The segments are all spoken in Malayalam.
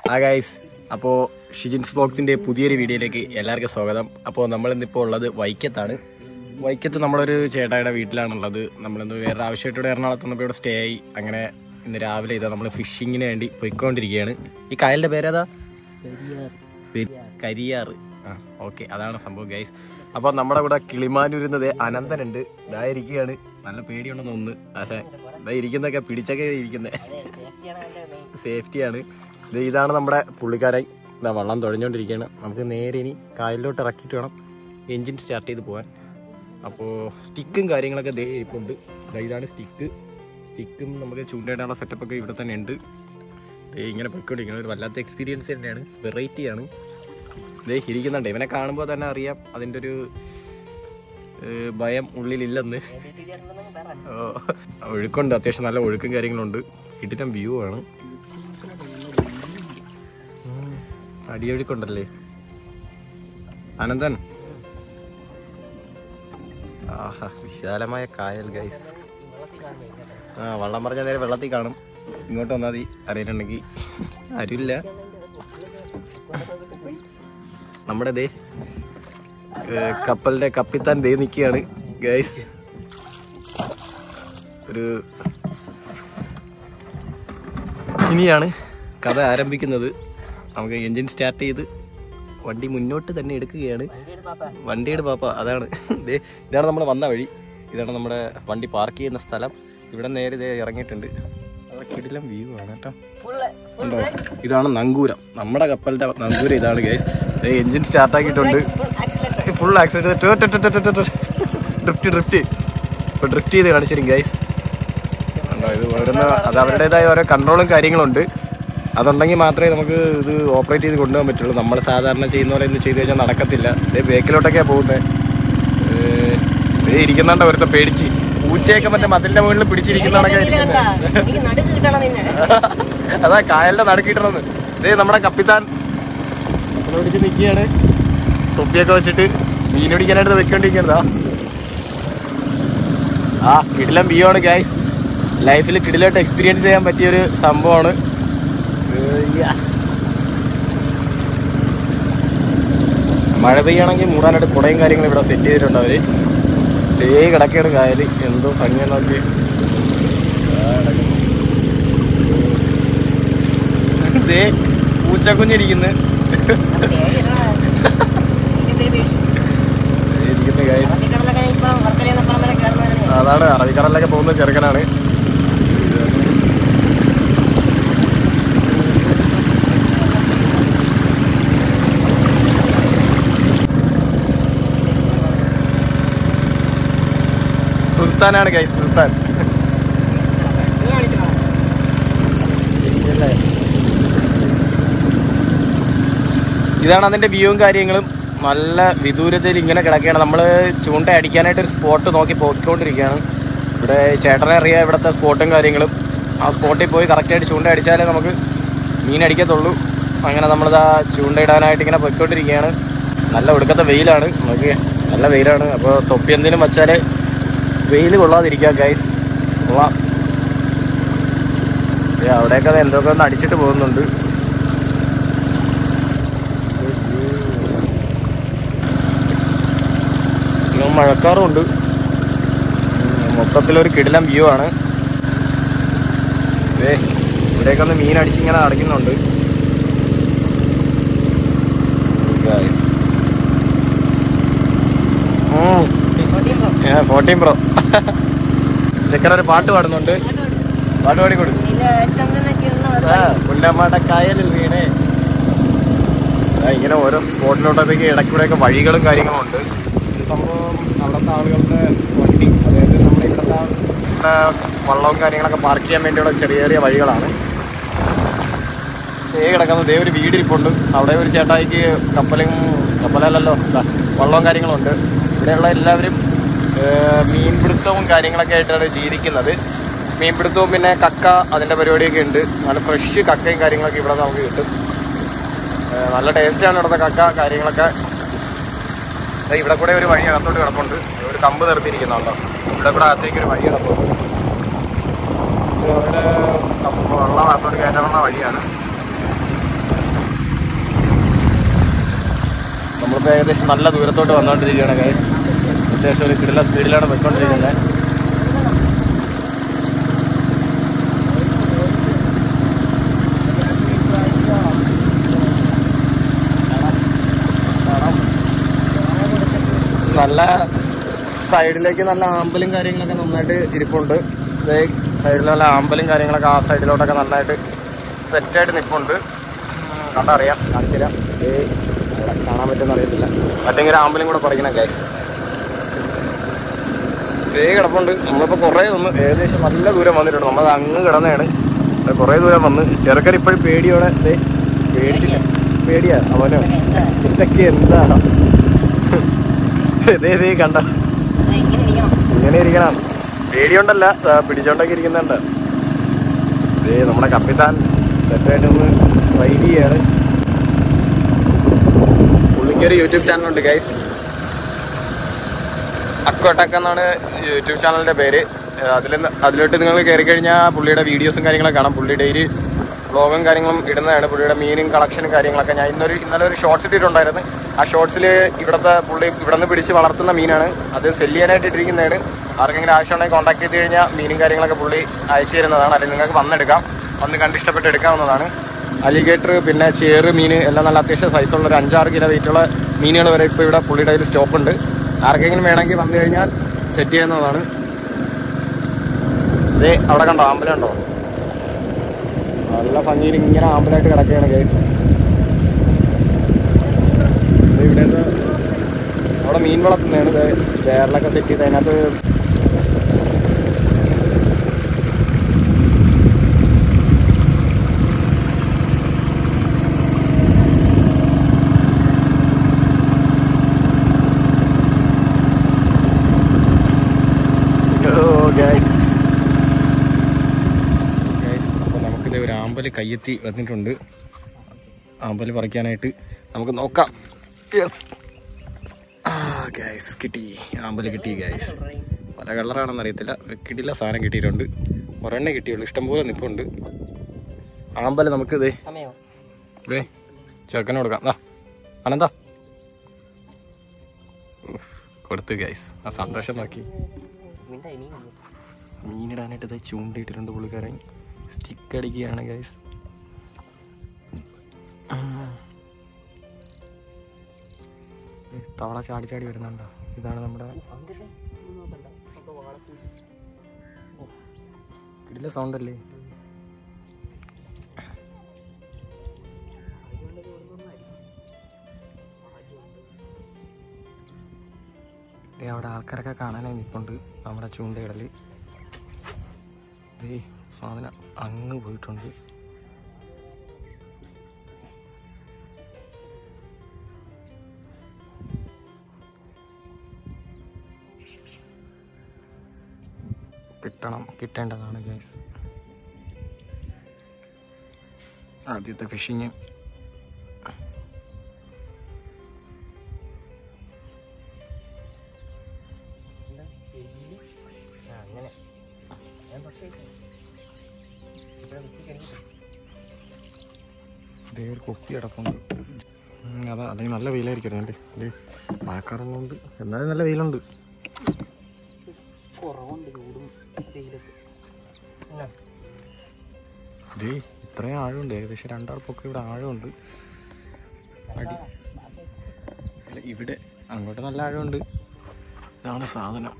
ആ ഗൈസ് അപ്പോൾ ഷിജിൻസ് ബ്ലോഗ്സിൻ്റെ പുതിയൊരു വീഡിയോയിലേക്ക് എല്ലാവർക്കും സ്വാഗതം അപ്പോൾ നമ്മൾ ഇന്നിപ്പോൾ ഉള്ളത് വൈക്കത്താണ് വൈക്കത്ത് നമ്മളൊരു ചേട്ടായുടെ വീട്ടിലാണുള്ളത് നമ്മളിന്ന് വേറെ ആവശ്യമായിട്ട് എറണാകുളത്ത് വന്നപ്പോൾ ഇവിടെ സ്റ്റേ ആയി അങ്ങനെ ഇന്ന് രാവിലെ ഇതാ നമ്മൾ ഫിഷിങ്ങിന് വേണ്ടി പോയിക്കൊണ്ടിരിക്കുകയാണ് ഈ കായലിൻ്റെ പേരേതാ പെ- കരിയാറ് ആ ഓക്കെ അതാണ് സംഭവം ഗൈസ് അപ്പോൾ നമ്മുടെ കൂടെ കിളിമാനൂരുന്നത് അനന്തനുണ്ട് ഇതാ ഇരിക്കുകയാണ് നല്ല പേടിയുണ്ടെന്ന് തോന്നുന്നു പക്ഷേ ഇതാ ഇരിക്കുന്നൊക്കെ പിടിച്ചൊക്കെ ഇരിക്കുന്നത് സേഫ്റ്റിയാണ് ഇത് ഇതാണ് നമ്മുടെ പുള്ളിക്കാരായി ഇതാ വള്ളം തുഴഞ്ഞുകൊണ്ടിരിക്കുകയാണ് നമുക്ക് നേരെ ഇനി കായലിലോട്ട് ഇറക്കിയിട്ട് വേണം എൻജിൻ സ്റ്റാർട്ട് ചെയ്ത് പോകാൻ അപ്പോൾ സ്റ്റിക്കും കാര്യങ്ങളൊക്കെ ദേ ഇരിപ്പുണ്ട് ദാ ഇതാണ് സ്റ്റിക്ക് സ്റ്റിക്കും നമുക്ക് ചൂണ്ടയിടാനുള്ള സെറ്റപ്പൊക്കെ ഇവിടെ തന്നെ ഉണ്ട് ദേ ഇങ്ങനെ പോയിക്കൊണ്ടിരിക്കുന്നത് ഒരു വല്ലാത്ത എക്സ്പീരിയൻസ് തന്നെയാണ് വെറൈറ്റിയാണ് ദേ ഇരിക്കുന്നുണ്ട് ഇവനെ കാണുമ്പോൾ തന്നെ അറിയാം അതിൻ്റെ ഒരു ഏഹ്, ഭയം ഉള്ളിലില്ലെന്ന് ഓ, ഒഴുക്കുണ്ട് അത്യാവശ്യം നല്ല ഒഴുക്കും കാര്യങ്ങളുണ്ട് കിട്ടിട്ടം വ്യൂ ആണ് ഉം, അടിയൊഴുക്കുണ്ടല്ലേ അനന്തൻ ആഹാ വിശാലമായ കായൽ ഗൈസ് ആ വള്ളം പറഞ്ഞ നേരെ വെള്ളത്തിൽ കാണും ഇങ്ങോട്ട് വന്നാൽ മതി അറിയാനുണ്ടെങ്കിൽ ആരുമില്ല നമ്മുടെ ദേ ഏഹ്, കപ്പലിന്റെ കപ്പിത്താൻ ദേ നിൽക്കുകയാണ് ഗൈസ് ഒരു ഇനിയാണ് കഥ ആരംഭിക്കുന്നത് നമുക്ക് എൻജിൻ സ്റ്റാർട്ട് ചെയ്ത് വണ്ടി മുന്നോട്ട് തന്നെ എടുക്കുകയാണ് വണ്ടിയുടെ പാപ്പ അതാണ് ദേ ഇതാണ് നമ്മൾ വന്ന വഴി ഇതാണ് നമ്മുടെ വണ്ടി പാർക്ക് ചെയ്യുന്ന സ്ഥലം ഇവിടെ നേരെ ഇതേ ഇറങ്ങിയിട്ടുണ്ട് അവിടെ കിടിലം വ്യൂ ആണ് കേട്ടോ ഉണ്ടോ ഇതാണ് നങ്കൂരം നമ്മുടെ കപ്പലിന്റെ നങ്കൂരം ഇതാണ് ഗൈസ് എൻജിൻ സ്റ്റാർട്ട് ആക്കിയിട്ടുണ്ട് ഫുൾ ആക്സിഡന്റ് ഡ്രിഫ്റ്റ് ഡ്രിഫ്റ്റ് ഇപ്പൊ ഡ്രിഫ്റ്റ് ചെയ്ത് കാണിച്ചിരും ഗൈസ് ഉണ്ടോ ഇത് ഓരോന്ന് അത് അവരുടേതായ ഓരോ കൺട്രോളും കാര്യങ്ങളുണ്ട് അതുണ്ടെങ്കിൽ മാത്രമേ നമുക്ക് ഇത് ഓപ്പറേറ്റ് ചെയ്ത് കൊണ്ടുപോകാൻ പറ്റുള്ളൂ നമ്മൾ സാധാരണ ചെയ്യുന്ന പോലെ ഇന്ന് ചെയ്ത് കഴിഞ്ഞാൽ നടക്കത്തില്ല ഇതേ ബേക്കിലോട്ടൊക്കെയാണ് പോകുന്നത് ഇതേ ഇരിക്കുന്നുണ്ട് ഒരുത്ത പേടിച്ച് പൂച്ചയൊക്കെ മറ്റേ മതിലിന്റെ മുകളിൽ പിടിച്ചിരിക്കുന്നതാണൊക്കെ എനിക്ക് നടുക്ക് കിട്ടണം നിന്നെ അതാ കായലിന്റെ നടുക്കിട്ടണമെന്ന് ഇതേ നമ്മുടെ കപ്പിത്താൻ നമ്മളെ പിടിച്ച് നിൽക്കുകയാണ് തൊപ്പിയൊക്കെ വെച്ചിട്ട് മീൻ പിടിക്കാനായിട്ട് വെക്കേണ്ടിരിക്കുന്നതാ ആ കിടിലം വ്യൂ ആണ് ഗൈസ് ലൈഫിൽ കിടിലായിട്ട് എക്സ്പീരിയൻസ് ചെയ്യാൻ പറ്റിയൊരു സംഭവമാണ് ഏഹ്, yes. മഴ പെയ്യാണെങ്കിൽ മൂടാനായിട്ട് കുടയും കാര്യങ്ങളും ഇവിടെ സെറ്റ് ചെയ്തിട്ടുണ്ട് അവര് ദേ കിടക്കുകയാണ് കായൽ എന്തോ ഭംഗിയാണ് നോക്കി ദേ പൂച്ചക്കുഞ്ഞിരിക്കുന്നു ഇരിക്കുന്ന ഗൈസ് കടലൊക്കെ ഇപ്പൊ വർക്കലയെന്ന പണം വരെ കയറുന്നവരാണ് അതാണ് അറബിക്കടലിലൊക്കെ പോകുന്ന ചെറുക്കനാണ് സുൽത്താനാണ് ഗൈസ് സുൽത്താൻ നീ കാണിച്ചോ ഇതാണ് അതിന്റെ വ്യൂവും കാര്യങ്ങളും നല്ല വിദൂരതയിൽ ഇങ്ങനെ കിടക്കുകയാണ് നമ്മൾ ചൂണ്ട അടിക്കാനായിട്ട് ഒരു സ്പോട്ട് നോക്കി പോയിക്കൊണ്ടിരിക്കുകയാണ് ഇവിടെ ചേട്ടനെ അറിയാം ഇവിടുത്തെ സ്പോട്ടും കാര്യങ്ങളും ആ സ്പോട്ടിൽ പോയി കറക്റ്റായിട്ട് ചൂണ്ട അടിച്ചാലേ നമുക്ക് മീൻ അടിക്കത്തുള്ളൂ അങ്ങനെ നമ്മളിതാ ചൂണ്ടയിടാനായിട്ട് ഇങ്ങനെ പോയിക്കൊണ്ടിരിക്കുകയാണ് നല്ല ഒടുക്കത്തെ വെയിലാണ് നോക്കി നല്ല വെയിലാണ് അപ്പോൾ തൊപ്പി എന്തെങ്കിലും വെച്ചാൽ വെയിൽ കൊള്ളാതിരിക്കുക ഗൈസ് കൊള്ളാം ദേ അവിടെയൊക്കെ ദേ എന്തൊക്കെ ഒന്ന് അടിച്ചിട്ട് പോകുന്നുണ്ട് ഇപ്പം മഴക്കാറുണ്ട് ഉം, മൊത്തത്തിലൊരു കിടിലം വ്യൂ ആണ് ഏ ഇവിടെയൊക്കെ ഒന്ന് മീൻ അടിച്ചിങ്ങനെ അടയ്ക്കുന്നുണ്ട് ഫോർട്ടീൻ പ്രോ ചെക്കൻ ഒരു പാട്ട് പാടുന്നുണ്ട് പാട്ട് പാടിക്കൊടു ഇല്ല ചന്ദനൊക്കെ പുല്ലമ്മയുടെ കായലിൽ വീണേ ആ, ഇങ്ങനെ ഓരോ സ്പോട്ടിലോട്ടത്തേക്ക് ഇടയ്ക്കൂടെയൊക്കെ വഴികളും കാര്യങ്ങളും ഉണ്ട് ഇത് സംഭവം അവിടുത്തെ ആളുകളുടെ വണ്ടി അതായത് നമ്മുടെ ഇവിടുത്തെ ഇവിടെ വള്ളവും കാര്യങ്ങളൊക്കെ പാർക്ക് ചെയ്യാൻ വേണ്ടിയുള്ള ചെറിയ ചെറിയ വഴികളാണ് ദേ കിടക്കുന്നത് ദേ ഒരു വീടിരിപ്പുണ്ട് അവിടെ ഒരു ചേട്ടായിക്ക് കപ്പലും കപ്പലല്ലല്ലോ ദാ വള്ളവും കാര്യങ്ങളുണ്ട് ഇവിടെയുള്ള എല്ലാവരും ഏർ, മീൻപിടുത്തവും കാര്യങ്ങളൊക്കെ ആയിട്ടാണ് ജീവിക്കുന്നത് മീൻപിടുത്തവും പിന്നെ കക്ക അതിൻ്റെ പരിപാടിയൊക്കെ ഉണ്ട് നല്ല ഫ്രഷ് കക്കയും കാര്യങ്ങളൊക്കെ ഇവിടെ നമുക്ക് കിട്ടും ഏർ, നല്ല ടേസ്റ്റാണ് ഇവിടുത്തെ കക്ക കാര്യങ്ങളൊക്കെ ദേ ഇവിടെ കൂടെ ഒരു വഴി അകത്തോട്ട് കിടപ്പുണ്ട് ഒരു കമ്പ് നിർത്തിയിരിക്കുന്നുണ്ടോ ഇവിടെ കൂടെ അകത്തേക്ക് ഒരു വഴി കിടപ്പുണ്ട് ഇത് അവിടെ കമ്പ് വെള്ളം അകത്തോട്ട് കയറ്റാനുള്ള വഴിയാണ് നമ്മളിപ്പോൾ ഏകദേശം നല്ല ദൂരത്തോട്ട് വന്നുകൊണ്ടിരിക്കുകയാണ് ഗൈസ് അത്യാവശ്യം ഒരു കിടില സ്പീഡിലാണ് പോയിക്കൊണ്ടിരിക്കുന്നത് നല്ല സൈഡിലേക്ക് നല്ല ആമ്പലും കാര്യങ്ങളൊക്കെ നന്നായിട്ട് ഇരിപ്പുണ്ട് ഇതേ സൈഡിൽ നല്ല ആമ്പലും കാര്യങ്ങളൊക്കെ ആ സൈഡിലോട്ടൊക്കെ നന്നായിട്ട് സെറ്റായിട്ട് നിൽപ്പുണ്ട് ഉം, കണ്ടറിയാം കാണിച്ചു തരാം ഏ അവിടെ കാണാൻ പറ്റുമെന്ന് അറിയത്തില്ല മറ്റെങ്കിൽ ആമ്പലും കൂടെ പറിക്കണം ഗൈസ് ഇതേ കിടപ്പുണ്ട് നമ്മളിപ്പോൾ കുറേ ഒന്ന് ഏകദേശം നല്ല ദൂരം വന്നിട്ടുണ്ട് നമ്മൾ അങ്ങ് കിടന്നതാണ് അത് കുറേ ദൂരം വന്ന് ചെറുക്കൻ ഇപ്പോഴും പേടിയോടെ ഇതേ പേടിച്ചില്ല പേടിയാ അവനോ ഇതൊക്കെ എന്താ ഇതേ ഇതേ കണ്ട ഇങ്ങനെ ഇരിക്കണം ഇങ്ങനെ ഇരിക്കണം പേടിയുണ്ടല്ല ദാ പിടിച്ചോണ്ടൊക്കെ ഇരിക്കുന്നുണ്ട് ഇതേ നമ്മുടെ കപ്പിത്താൻ സെറ്റായിട്ട് ഒന്ന് റൈഡ് ചെയ്യാണ് പുള്ളിക്ക് ഒരു യൂട്യൂബ് ചാനലുണ്ട് ഗൈസ് അക്കോട്ടക്ക് എന്നാണ് യൂട്യൂബ് ചാനലിൻ്റെ പേര് അതിൽ അതിലോട്ട് നിങ്ങൾ കയറി കഴിഞ്ഞാൽ പുള്ളിയുടെ വീഡിയോസും കാര്യങ്ങളൊക്കെ കാണാം പുള്ളി ഡെയിലി വ്ളോഗും കാര്യങ്ങളും ഇടുന്നതാണ് പുള്ളിയുടെ മീനും കളക്ഷനും കാര്യങ്ങളൊക്കെ ഞാൻ ഇന്നൊരു ഇന്നലെ ഒരു ഷോർട്സ് ഇട്ടിട്ടുണ്ടായിരുന്നു ആ ഷോർട്സിൽ ഇവിടുത്തെ പുള്ളി ഇവിടെ നിന്ന് പിടിച്ച് വളർത്തുന്ന മീനാണ് അത് സെല് ചെയ്യാനായിട്ട് ഇട്ടിരിക്കുന്നതാണ് ആർക്കെങ്കിലും ആവശ്യമുണ്ടെങ്കിൽ കോൺടാക്ട് ചെയ്ത് കഴിഞ്ഞാൽ മീനും കാര്യങ്ങളൊക്കെ പുള്ളി അയച്ചു തരുന്നതാണ് അല്ലെങ്കിൽ നിങ്ങൾക്ക് വന്നെടുക്കാം വന്ന് കണ്ട് ഇഷ്ടപ്പെട്ട് എടുക്കാവുന്നതാണ് അലിഗേറ്റർ പിന്നെ ചേറ് മീൻ എല്ലാം നല്ല അത്യാവശ്യം സൈസുള്ള ഒരു അഞ്ചാറ് കിലോ വെയിറ്റുള്ള മീനുകൾ വരെ ഇപ്പോൾ ഇവിടെ പുള്ളിയുടെ കയ്യിൽ സ്റ്റോക്ക് ഉണ്ട് ആർക്കെങ്കിലും വേണമെങ്കിൽ വന്നു കഴിഞ്ഞാൽ സെറ്റ് ചെയ്യുന്നതാണ് അതെ അവിടെ കണ്ടോ ആമ്പലുണ്ടോ നല്ല ഭംഗിയിൽ ഇങ്ങനെ ആമ്പലായിട്ട് കിടക്കുകയാണ് കേസ് ഇവിടെ നിന്ന് അവിടെ മീൻ വളർത്തുന്നതാണ് ഇത് വേറിലൊക്കെ സെറ്റ് ചെയ്ത് അതിനകത്ത് ഗൈസ് ഗൈസ് അപ്പോൾ നമുക്കിത് ഒരു ആമ്പല് കയ്യെത്തി വന്നിട്ടുണ്ട് ആമ്പല് പറിക്കാനായിട്ട് നമുക്ക് നോക്കാം യെസ് ആ ഗൈസ് കിട്ടി ആമ്പല് കിട്ടി ഗൈസ് പല കളറാണെന്ന് അറിയത്തില്ല ഒരു കിടില സാധനം കിട്ടിയിട്ടുണ്ട് ഒരെണ്ണേ കിട്ടിയുള്ളൂ ഇഷ്ടംപോലെ നിൽപ്പുണ്ട് ആമ്പല് നമുക്ക് ഇതേ സമയോ ഇതേ ചെറുക്കനെ കൊടുക്കാം ദാ അനന്താ ഉഫ്, കൊടുത്തു ഗൈസ് ആ സന്തോഷം നോക്കി മിണ്ടായി നീ വന്നു. മീനിടാനായിട്ട് ഇതാ ചൂണ്ടയിട്ടിട്ടുണ്ട് പുള്ളിക്കാരൻ സ്റ്റിക്ക് അടിക്കുകയാണ് ഗൈസ് തവള ചാടി ചാടി വരുന്നുണ്ടോ ഇതാണ് നമ്മുടെ വന്നില്ലേ? ഒന്നും നോക്കണ്ട. അപ്പൊ വാളത്തിൽ കിടില സൗണ്ട് അല്ലേ ദേ അവിടെ ആൾക്കാരൊക്കെ കാണാനായി നിൽപ്പുണ്ട് നമ്മുടെ ചൂണ്ടയിടല് ദേ സാധനം അങ്ങ് പോയിട്ടുണ്ട് കിട്ടണം കിട്ടേണ്ടതാണ് ഗൈസ് ആദ്യത്തെ ഫിഷിങ് എന്താ? എലി? ആ, അങ്ങനെ ഞാൻ പക്ഷേ ഇവിടെ വെച്ച് കഴിഞ്ഞിട്ട് ഇതേ ഒരു കൊത്തി കിടപ്പുണ്ട് ഉം, അതാ അല്ലെങ്കിൽ നല്ല വെയിലായിരിക്കും അല്ലേ ഇത് മഴക്കാറുള്ളതുകൊണ്ട് എന്നാലും നല്ല വെയിലുണ്ട് കുറവുണ്ട് ചൂടും വെയിലൊക്കെ എന്നാ ഇതേ ഇത്രയും ആഴമുണ്ട് ഏകദേശം രണ്ടാൾപ്പൊക്കെ ഇവിടെ ആഴമുണ്ട് അടി അല്ല ഇവിടെ അങ്ങോട്ട് നല്ല ആഴമുണ്ട് ഇതാണ് സാധനം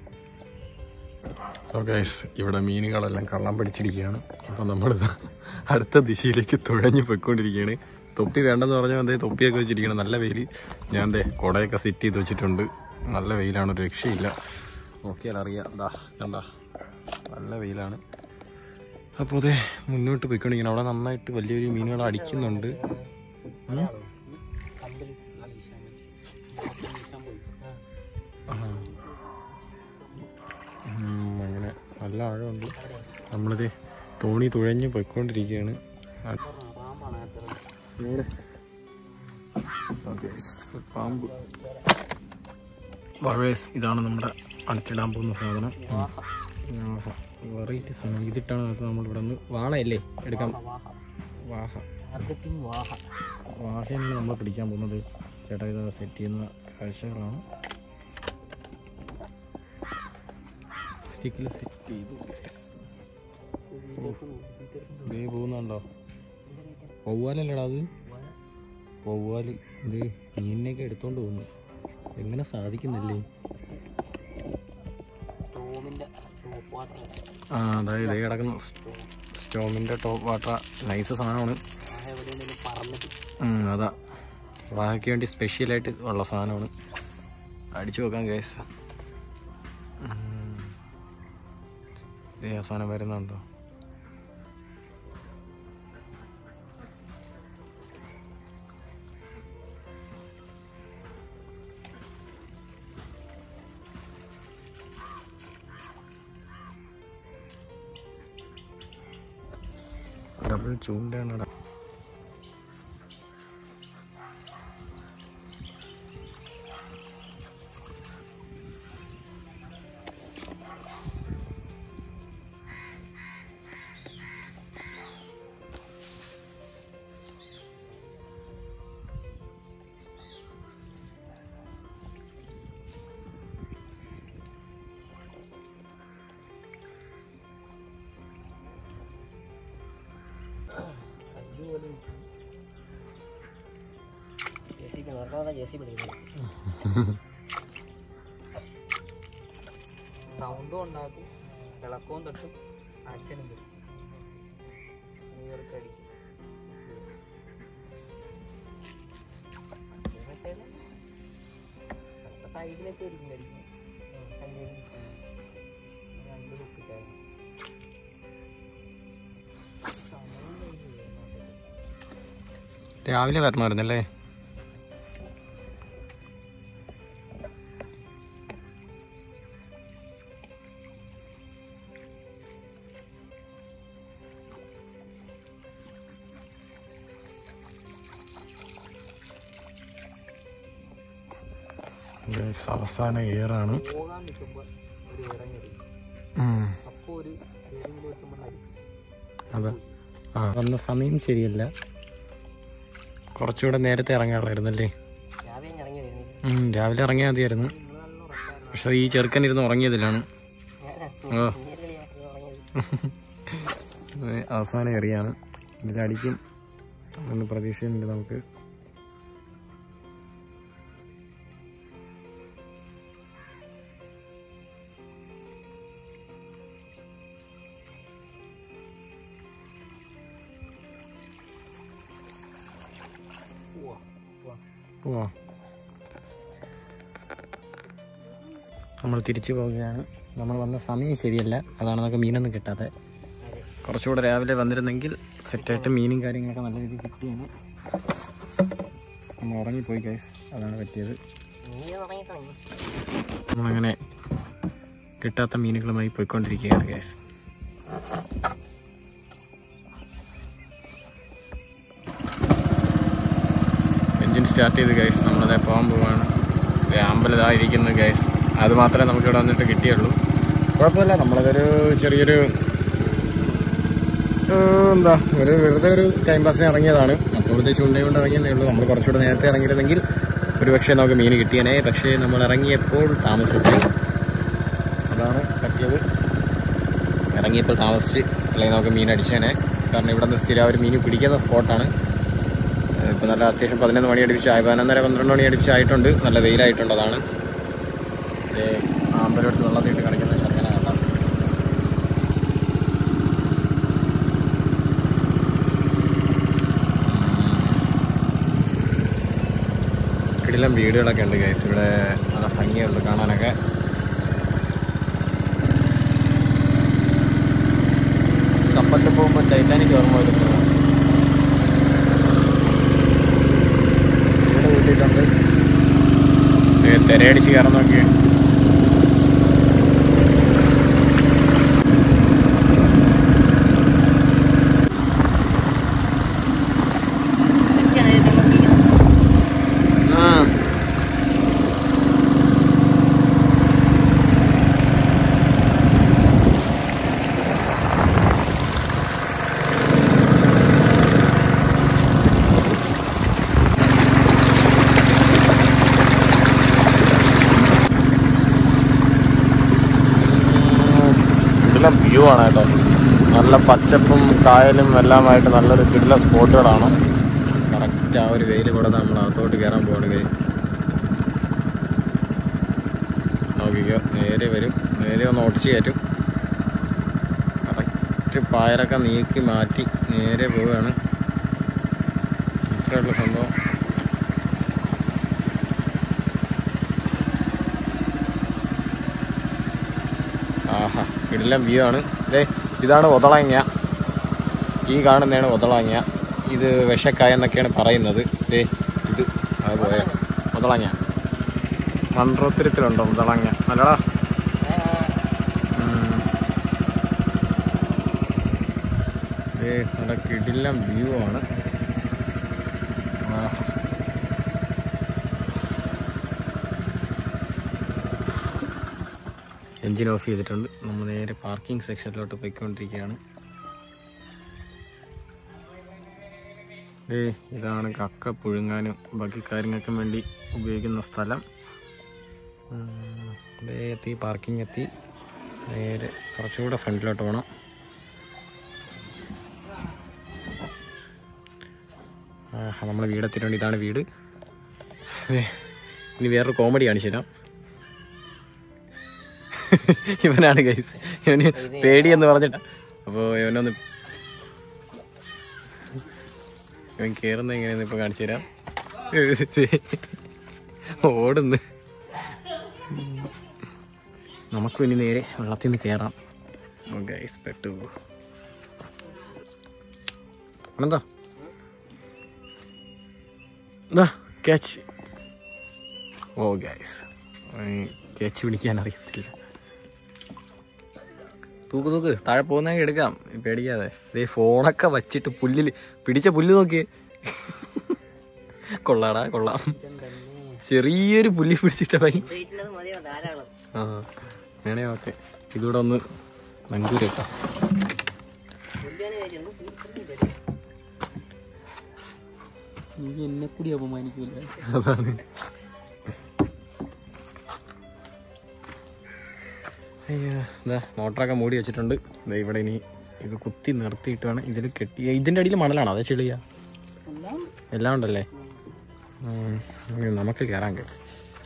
ഗൈസ് ഇവിടെ മീനുകളെല്ലാം കള്ളം പിടിച്ചിരിക്കുകയാണ് അപ്പോൾ നമ്മൾ അടുത്ത ദിശയിലേക്ക് തുഴഞ്ഞു പോയിക്കൊണ്ടിരിക്കുകയാണ് തൊപ്പി വേണ്ടെന്ന് പറഞ്ഞാൽ എന്തേ തൊപ്പിയൊക്കെ വെച്ചിരിക്കണം നല്ല വെയിൽ ഞാൻ എന്തേ കുടയൊക്കെ സെറ്റ് ചെയ്ത് വെച്ചിട്ടുണ്ട് നല്ല വെയിലാണ് ഒരു രക്ഷയില്ല നോക്കിയാൽ അറിയാം എന്താ കണ്ട നല്ല വെയിലാണ് അപ്പോൾ അതെ മുന്നോട്ട് പോയിക്കൊണ്ടിരിക്കണം അവിടെ നന്നായിട്ട് വലിയ വലിയ മീനുകൾ അടിക്കുന്നുണ്ട് ഉം. കമ്പലി ആ വീശാൻ വീശാൻ പോയി ആ ആ. ഉം, അങ്ങനെ നല്ല ആഴമുണ്ട് നമ്മളിത് തോണി തുഴഞ്ഞ് പോയിക്കൊണ്ടിരിക്കുകയാണ് ആ, പാമ്പാണ് അകത്ത് ഇവിടെ. Okay, so പാമ്പ് വളവേസ് ഇതാണ് നമ്മുടെ അടച്ചിടാൻ പോകുന്ന സാധനം വെറൈറ്റി സാധനം ഇതിട്ടാണ് നമുക്ക് നമ്മൾ ഇവിടെ നിന്ന് വാളയല്ലേ എടുക്കാം വാഹ വാഹ മാർക്കറ്റിംഗ് വാഹ വാഹയാണ് നമ്മൾ പിടിക്കാൻ പോകുന്നത് ചേട്ടാ ഇത് സെറ്റ് ചെയ്യുന്ന കാഴ്ചകളാണ് സ്റ്റിക്കിൽ സെറ്റ് ചെയ്തു ദേ പോകുന്നുണ്ടോ വവ്വാലല്ലേടാ അത് വവ്വാല് ഇത് മീനിനെയൊക്കെ എടുത്തോണ്ട് പോകുന്നു എങ്ങനെ സാധിക്കുന്നില്ലേ സ്റ്റോമിന്റെ ടോപ്പ് വാട്ടർ ആ അതായത് ഇതേ കിടക്കുന്ന സ്റ്റോമിൻ്റെ ടോപ്പ് വാട്ടർ നൈസ് സാധനമാണ് ആ എവിടെയെങ്കിലും പറന്നിട്ട് ഉം, അതാ വാഹയ്ക്ക് വേണ്ടി സ്പെഷ്യലായിട്ട് ഉള്ള സാധനമാണ് അടിച്ചു നോക്കാം ഗ്യാസ് ഏ സാധനം വരുന്നുണ്ടോ ഡബിൾ ചൂണ്ടയാണ് അതുപോലെ ജെ സി ബി നിർമ്മാത ജെ സി ബി സൗണ്ടും ഉണ്ടാക്കും ഇളക്കവും തൊട്ടും ആക്ഷനും തരും ഇവർക്ക് അടിക്കും സൈഡിലൊക്കെ ആയിരിക്കും അടിക്കും സൈഡിൽ രണ്ട് കുപ്പിക്കായിരുന്നു രാവിലെ വരണമായിരുന്നല്ലേ Guys, അവസാന ഇയറാണ് പോകാൻ നിൽക്കുമ്പോൾ ഒരു ഇറങ്ങി അപ്പോൾ ഒരു ഏതെങ്കിലും എത്തുമ്പോൾ അടിക്കും അതെ ആ വന്ന സമയം ശരിയല്ല കുറച്ചുകൂടെ നേരത്തെ ഇറങ്ങാറുള്ളായിരുന്നല്ലേ രാവിലെ ഞാൻ ഇറങ്ങി വരുന്നില്ല ഉം, രാവിലെ ഇറങ്ങിയാൽ മതിയായിരുന്നു നിങ്ങൾ നല്ല ഉറപ്പായിരുന്നു പക്ഷെ ഈ ചെറുക്കൻ ഇരുന്ന് ഉറങ്ങിയതിലാണ് ഞാൻ ഓ. ഉറങ്ങിയത് ഇത് അവസാനം എറിയാണ് ഇതിലടിക്കും എന്ന് പ്രതീക്ഷയുണ്ട് നമുക്ക് പോവാ പോവാ പോവാ നമ്മൾ തിരിച്ചു പോവുകയാണ് നമ്മൾ വന്ന സമയം ശരിയല്ല അതാണ് നമുക്ക് മീനൊന്നും കിട്ടാതെ അതെ കുറച്ചുകൂടെ രാവിലെ വന്നിരുന്നെങ്കിൽ സെറ്റായിട്ട് മീനും കാര്യങ്ങളൊക്കെ നല്ല രീതിയിൽ കിട്ടിയാണ് നമ്മൾ ഉറങ്ങിപ്പോയി ഗൈസ് അതാണ് പറ്റിയത് നീ ഉറങ്ങിക്കളഞ്ഞു നമ്മളങ്ങനെ കിട്ടാത്ത മീനുകളുമായി പോയിക്കൊണ്ടിരിക്കുകയാണ് ഗൈസ് എൻജിൻ സ്റ്റാർട്ട് ചെയ്ത് ഗൈസ് നമ്മളതേ പോകാൻ പോവാണ് അമ്പലതാ ഇരിക്കുന്നു ഗൈസ് അത് മാത്രമേ നമുക്കിവിടെ വന്നിട്ട് കിട്ടിയുള്ളൂ കുഴപ്പമില്ല നമ്മളതൊരു ചെറിയൊരു ഏഹ്, എന്താ ഒരു വെറുതെ ഒരു ടൈം പാസിന് ഇറങ്ങിയതാണ് അപ്പോൾ വെറുതെ ചൂണ്ടയും കൊണ്ട് ഇറങ്ങിയതേ ഉള്ളൂ നമ്മൾ കുറച്ചുകൂടെ നേരത്തെ ഇറങ്ങിയിരുന്നെങ്കിൽ ഒരു പക്ഷേ നമുക്ക് മീൻ കിട്ടിയേനെ പക്ഷേ നമ്മൾ ഇറങ്ങിയപ്പോൾ താമസിച്ചു അതാണ് പറ്റിയത് ഇറങ്ങിയപ്പോൾ താമസിച്ച് അല്ലെങ്കിൽ നമുക്ക് മീൻ അടിച്ചേനെ കാരണം ഇവിടെ നിന്ന് സ്ഥിരം ഒരു മീൻ പിടിക്കുന്ന സ്പോട്ടാണ് ഇപ്പോൾ നല്ല അത്യാവശ്യം പതിനൊന്ന് മണി അടുപ്പിച്ച് ആയി പതിനൊന്നര പന്ത്രണ്ട് മണി അടുപ്പിച്ച് ആയിട്ടുണ്ട് നല്ല വെയിലായിട്ടുണ്ട് അതാണ് ദേ ആമ്പലോട്ട് വെള്ളത്തിട്ട് കളിക്കുന്ന ശർക്കര കേട്ടോ കിടിലം വീടുകളൊക്കെ ഉണ്ട് ഗൈസ് ഇവിടെ നല്ല ഭംഗിയുണ്ട് കാണാനൊക്കെ കപ്പലിൽ പോകുമ്പോൾ ടൈറ്റാനിക് ഓർമ്മ വരുന്നു ഇവിടെ കൂട്ടിയിട്ടുണ്ട് ഏ, തിരയടിച്ച് കയറാൻ നോക്കി ആ കിടിലം വ്യൂ ആണ് കേട്ടോ നല്ല പച്ചപ്പും കായലും എല്ലാമായിട്ട് നല്ലൊരു കിടില സ്പോട്ടുകളാണ് കറക്റ്റ് ആ ഒരു വെയിൽ കൂടെ നമ്മൾ അകത്തോട്ട് കയറാൻ പോവാണ് ഗൈസ് നോക്കിക്കോ നേരെ വരും നേരെ ഒന്ന് ഒടിച്ച് കയറ്റും കറക്റ്റ് പായലൊക്കെ നീക്കി മാറ്റി നേരെ പോവുകയാണ് ഇത്രയുള്ള സംഭവം ആഹാ ഇതെല്ലാം വ്യൂ ആണ് ദേ ഇതാണ് ഒതളങ്ങ ഈ കാണുന്നതാണ് ഒതളങ്ങ ഇത് വിഷക്കായ എന്നൊക്കെയാണ് പറയുന്നത് ദേ ഇത് അത് പോയ ഒതളങ്ങ മൺറോത്തിരത്തിലുണ്ടോ മുതളങ്ങ നല്ലടാ ദേ നല്ല കിടിലം വ്യൂ ആണ് ആഹാ. എൻജിൻ ഓഫ് ചെയ്തിട്ടുണ്ട് നമ്മൾ നേരെ പാർക്കിംഗ് സെക്ഷനിലോട്ട് പോയിക്കൊണ്ടിരിക്കുകയാണ് ഏ ഇതാണ് കക്ക പുഴുങ്ങാനും ബാക്കി കാര്യങ്ങൾക്കും വേണ്ടി ഉപയോഗിക്കുന്ന സ്ഥലം ഉം, ദേ എത്തി പാർക്കിംഗ് എത്തി നേരെ കുറച്ചുകൂടെ ഫ്രണ്ടിലോട്ട് പോകണം ആഹാ നമ്മളെ വീടെത്തിയിട്ടുണ്ട് ഇതാണ് വീട് ദേ, ഇനി വേറൊരു കോമഡി കാണിച്ചു തരാം ഇവനാണ് ഗൈസ് ഇവന് പേടിയെന്ന് പറഞ്ഞിട്ടാ അപ്പോൾ ഇവനൊന്ന് ഇവൻ കയറുന്ന എങ്ങനെയാന്ന് ഇപ്പൊ കാണിച്ചു തരാം ഓടുന്നു നമുക്കും ഇനി നേരെ വെള്ളത്തിൽ നിന്ന് കയറാം ഗൈസ് പെട്ടു എന്താ എന്താ ക്യാച്ച് ഓ ഗൈസ് ക്യാച്ച് പിടിക്കാൻ അറിയത്തില്ല തൂക്ക് തൂക്ക് താഴെ പോകുന്നെങ്കിൽ എടുക്കാം പേടിക്കാതെ ഇതേ ഫോണൊക്കെ വച്ചിട്ട് പുല്ലിൽ പിടിച്ച പുല്ല് നോക്കിയേ കൊള്ളാടാ കൊള്ളാം ചെറിയൊരു പുല്ലി പിടിച്ചിട്ട പൈ ആ വേണേ ഓക്കെ ഇതൂടെ ഒന്ന് മഞ്ചൂര് കേട്ടോ നീ എന്നെ കൂടി അപമാനിക്കൂല അതാണ് അയ്യോ എന്താ മോട്ടറൊക്കെ മൂടി വെച്ചിട്ടുണ്ട് ദേ ഇവിടെ ഇനി ഇത് കുത്തി നിർത്തിയിട്ട് വേണം ഇതിൽ കെട്ടി ഇതിൻ്റെ അടിയിൽ മണലാണോ അതേ ചെളിയാ എല്ലാം ഉണ്ടല്ലേ ഉം. ഇനി നമുക്ക് കയറാൻ കഴിച്ചു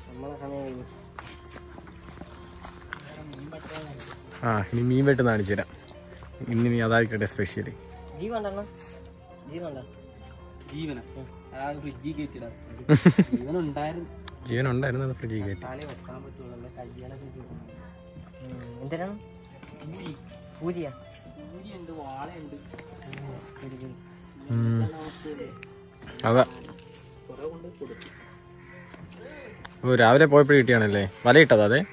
ആ ഇനി മീൻ വെട്ട് കാണിച്ചു തരാം ഇന്ന് നീ അതായിക്കട്ടെ സ്പെഷ്യൽ ജീവന അതായത് ഫ്രിഡ്ജിൽ കയറ്റിടാ ജീവൻ ഉണ്ടായിരുന്നു ജീവൻ ഉണ്ടായിരുന്നത് ഫ്രിഡ്ജിൽ കയറ്റി കാലേ വെക്കാൻ പറ്റുള്ളൂ കയ്യാലൊക്കെ എന്തിനാണ് പൂരിയാ പൂരിയുണ്ട് വാളയുണ്ട് ഉം. അതാ കുറെ കൊണ്ട് കൊടുത്തു ഓ രാവിലെ പോയപ്പോഴും കിട്ടിയാണല്ലേ വല ഇട്ടതാ അതെ